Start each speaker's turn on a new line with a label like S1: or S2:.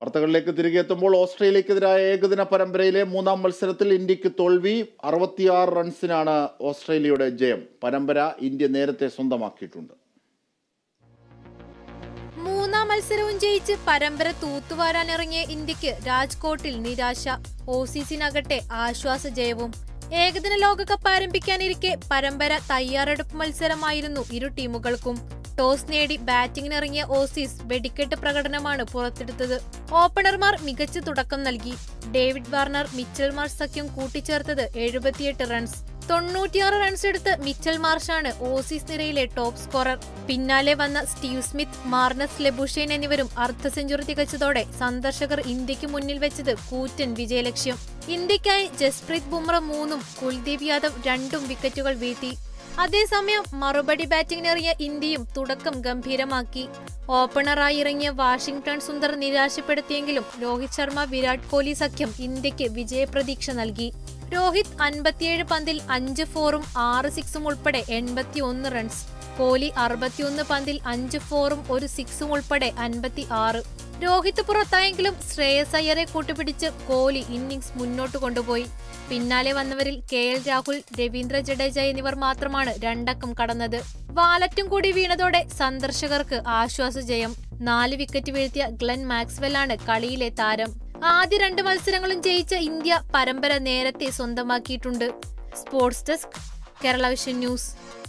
S1: വാർത്തകളിലേക്ക് തിരികെ എത്തുമ്പോൾ ഓസ്ട്രേലിയക്കെതിരായ ഏകദിന പരമ്പരയിലെ മൂന്നാം മത്സരത്തിൽ ഇന്ത്യക്ക് തോൽവി അറുപത്തിയാറ് റൺസിനാണ് ഓസ്ട്രേലിയയുടെ ജയം പരമ്പര ഇന്ത്യ നേരത്തെ സ്വന്തമാക്കിയിട്ടുണ്ട്
S2: മൂന്നാം മത്സരവും ജയിച്ച് പരമ്പര തൂത്തുവാരാനിറങ്ങിയ ഇന്ത്യക്ക് രാജ്കോട്ടിൽ നിരാശ ഓസീസിനകട്ടെ ആശ്വാസ ജയവും ഏകദിന ലോകകപ്പ് ആരംഭിക്കാനിരിക്കെ പരമ്പര തയ്യാറെടുപ്പ് മത്സരമായിരുന്നു ഇരു ടീമുകൾക്കും ടോസ് നേടി ബാറ്റിംഗിനിറങ്ങിയ ഓസീസ് വെടിക്കെട്ട് പ്രകടനമാണ് പുറത്തെടുത്തത് ഓപ്പണർമാർ മികച്ച തുടക്കം നൽകി ഡേവിഡ് വാർണർ മിച്ചൽ മാർഷ് സഖ്യം കൂട്ടിച്ചേർത്തത് എഴുപത്തിയെട്ട് റൺസ് തൊണ്ണൂറ്റിയാറ് റൺസ് എടുത്ത് മിച്ചൽ മാർഷാണ് ഓസീസ് നിരയിലെ ടോപ്പ് സ്കോറർ പിന്നാലെ വന്ന സ്റ്റീവ് സ്മിത്ത് മാർണസ് ലെബുഷൈൻ എന്നിവരും അർദ്ധ സെഞ്ചുറി തികച്ചതോടെ സന്ദർശകർ ഇന്ത്യക്ക് മുന്നിൽ വെച്ചത് കൂറ്റൻ വിജയലക്ഷ്യം ഇന്ത്യക്കായി ജസ്പ്രീത് ബുംറ മൂന്നും കുൽദീപ് യാദവ് രണ്ടും വിക്കറ്റുകൾ വീഴ്ത്തി അതേസമയം മറുപടി ബാറ്റിംഗിനെറിയ ഇന്ത്യയും തുടക്കം ഗംഭീരമാക്കി ഓപ്പണറായി ഇറങ്ങിയ വാഷിംഗ്ടൺ സുന്ദർ നിരാശപ്പെടുത്തിയെങ്കിലും രോഹിത് ശർമ്മ വിരാട് കോഹ്ലി സഖ്യം ഇന്ത്യക്ക് വിജയപ്രതീക്ഷ നൽകി രോഹിത് അൻപത്തിയേഴ് പന്തിൽ അഞ്ച് ഫോറും ആറ് സിക്സും ഉൾപ്പെടെ എൺപത്തിയൊന്ന് റൺസ് കോഹ്ലി അറുപത്തിയൊന്ന് പന്തിൽ അഞ്ച് ഫോറും ഒരു സിക്സും ഉൾപ്പെടെ അൻപത്തി ആറ് രോഹിത് പുറത്തായെങ്കിലും ശ്രേയസ് അയ്യരെ കൂട്ടുപിടിച്ച് കോഹ്ലി ഇന്നിംഗ്സ് മുന്നോട്ട് കൊണ്ടുപോയി പിന്നാലെ വന്നവരിൽ കെ എൽ രാഹുൽ രവീന്ദ്ര ജഡേജ എന്നിവർ മാത്രമാണ് രണ്ടക്കം കടന്നത് വാലറ്റും കൂടി വീണതോടെ സന്ദർശകർക്ക് ആശ്വാസ ജയം നാല് വിക്കറ്റ് വീഴ്ത്തിയ ഗ്ലെൻ മാക്സ്വെല്ലാണ് കളിയിലെ താരം ആദ്യ രണ്ട് മത്സരങ്ങളും ജയിച്ച ഇന്ത്യ പരമ്പര നേരത്തെ സ്വന്തമാക്കിയിട്ടുണ്ട് sports desk Kerala vision news